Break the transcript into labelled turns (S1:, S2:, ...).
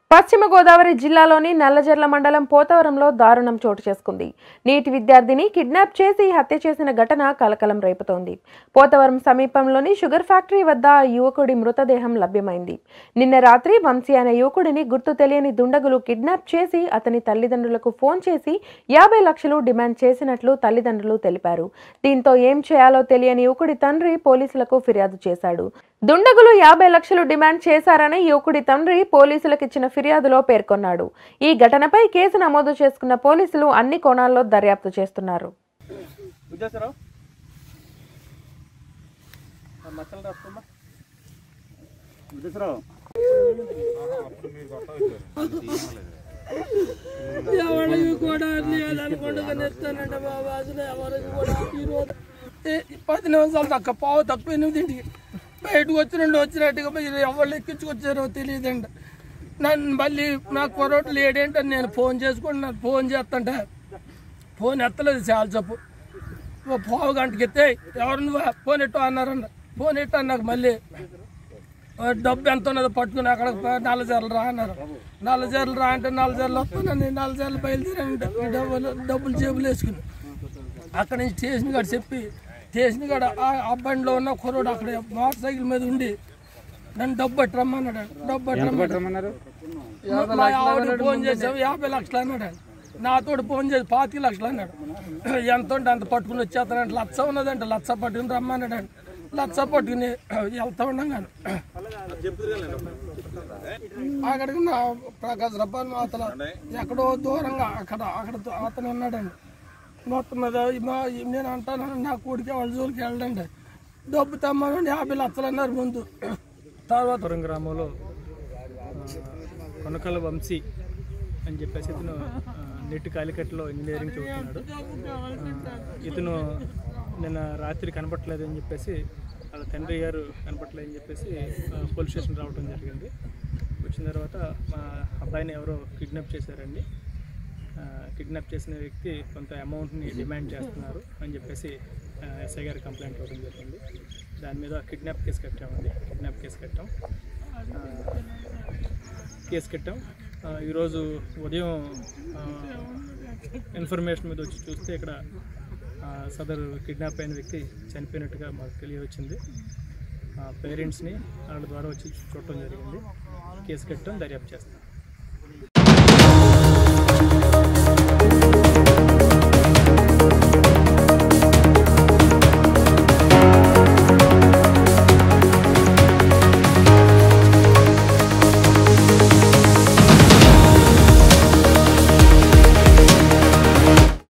S1: పశ్చిమ గోదావరి జిల్లాలోని నల్లజర్ల మండలం పోతవరంలో దారుణం చోటు చేసుకుంది నీటి విద్యార్థిని కిడ్నాప్ చేసి హత్య చేసిన ఘటన కలకలం రేపుతోంది పోతవరం సమీపంలోని షుగర్ ఫ్యాక్టరీ వద్ద ఆ యువకుడి మృతదేహం లభ్యమైంది నిన్న రాత్రి వంశీ అనే యువకుడిని గుర్తు తెలియని దుండగులు కిడ్నాప్ చేసి అతని తల్లిదండ్రులకు ఫోన్ చేసి యాభై లక్షలు డిమాండ్ చేసినట్లు తల్లిదండ్రులు తెలిపారు దీంతో ఏం చేయాలో తెలియని యువకుడి తండ్రి పోలీసులకు ఫిర్యాదు చేశాడు దుండగులు యాభై లక్షలు డిమాండ్ చేశారని యువకుడి తండ్రి పోలీసులకు ఇచ్చిన ఫిర్యాదులో పేర్కొన్నాడు ఈ ఘటనపై కేసు నమోదు చేసుకున్న పోలీసులు అన్ని కోణాల్లో దర్యాప్తు చేస్తున్నారు
S2: విద్యాసరావు మచ్చలు రాసుకోమ్మా విద్యాసరావు
S3: ఎవరికి కూడా లేదనుకుంటున్నాను ఇస్తానంటే బాబా అసలు ఎవరికి కూడా ఈరోజు ఏ- పది నిమిషాలు తక్కువ పావు తక్కువ ఎనిమిదింటికి బయటకు వచ్చినండి వచ్చినట్టుగా మీరు ఎవరు ఎక్కించుకొచ్చారో తెలియదండి నన్ను మళ్ళీ నాకు పొరవట్లు లేడేంటని నేను ఫోన్ చేసుకుంటున్నాను ఫోన్ చేస్తుంటే ఫోన్ ఎత్తలేదు చాలా చెప్పు ఓ పావు గంటకి ఎత్తే ఎవరు నువ్వు ఫోన్ ఎట్టు అన్నారన్న ఫోన్ ఎట్టు అన్నాక మళ్ళీ ఆ డబ్బు ఎంత ఉన్నదో పట్టుకుని అక్కడ నల్లజర్లు రా అన్నారు నల్లజర్లు రా అంటే నల్లజర్లు వస్తానని నల్లజర్లు బయలుదేరండి డబ్బులు డబ్బులు జేబులు వేసుకుని అక్కడ నుంచి స్టేషన్ కాడ చెప్పి స్టేషన్ కాడ ఆ- ఆ బండిలో ఉన్న కుర్రోడు అక్కడ మోటార్ సైకిల్ మీద ఉండి నన్ను డబ్బు పట్టి రమ్మన్నాడు డబ్బు పట్టి రమ్మన్నాడు మా ఆవిడ ఫోన్ చేసావు యాభై లక్షలు అన్నాడు నాతోడు ఫోన్ చేసి పాతిక లక్షలు అన్నాడు ఎంత ఉంటే అంత పట్టుకుని వచ్చేస్తానంటే లచ్చ ఉన్నదంటే లచ్చ పట్టుకుని రమ్మన్నాడు లచ్చ పట్టుకుని వెళ్తా ఉన్నాం అక్కడికి నా ప్రకాశ్ రబ్బాన్ మాతల ఎక్కడో దూరంగా అక్కడ అక్కడ అతను ఉన్నాడండి మొత్తం మీద మా- నేను అంటాను నా కొడుకు వాళ్ళ జోలికి వెళ్ళండి డబ్బు తమ్మని యాభై లక్షలు అన్నారు ముందు తర్వాత
S4: పురం గ్రామంలో ఆ, కొనకల వంశీ అని చెప్పేసి ఇతను ఆ, నెట్ కాలికట్లో ఇంజనీరింగ్ చదువుతున్నాడు ఆ, ఇతను నిన్న రాత్రి కనపట్లేదని చెప్పేసి వాళ్ళ తండ్రి గారు కనపట్లేదని చెప్పేసి ఆ, పోలీస్ స్టేషన్ రావడం జరిగింది వచ్చిన తర్వాత మా అబ్బాయిని ఎవరో కిడ్నాప్ చేశారండి ఆ, కిడ్నాప్ చేసిన వ్యక్తి కొంత అమౌంట్ని డిమాండ్ చేస్తున్నారు అని చెప్పేసి ఆ, ఎస్ఐ గారు కంప్లైంట్ ఇవ్వడం జరిగింది దాని మీద కిడ్నాప్ కేసు కట్టామండి కిడ్నాప్ కేసు కట్టాం ఆ, కేసు కట్టాం ఆ, ఈరోజు ఉదయం ఆ, ఇన్ఫర్మేషన్ మీద వచ్చి చూస్తే ఇక్కడ ఆ, సదరు కిడ్నాప్ అయిన వ్యక్తి చనిపోయినట్టుగా మాకు తెలియవచ్చింది పేరెంట్స్ని వాళ్ళ ద్వారా వచ్చి చూడటం జరిగింది కేసు కట్టడం దర్యాప్తు చేస్తాం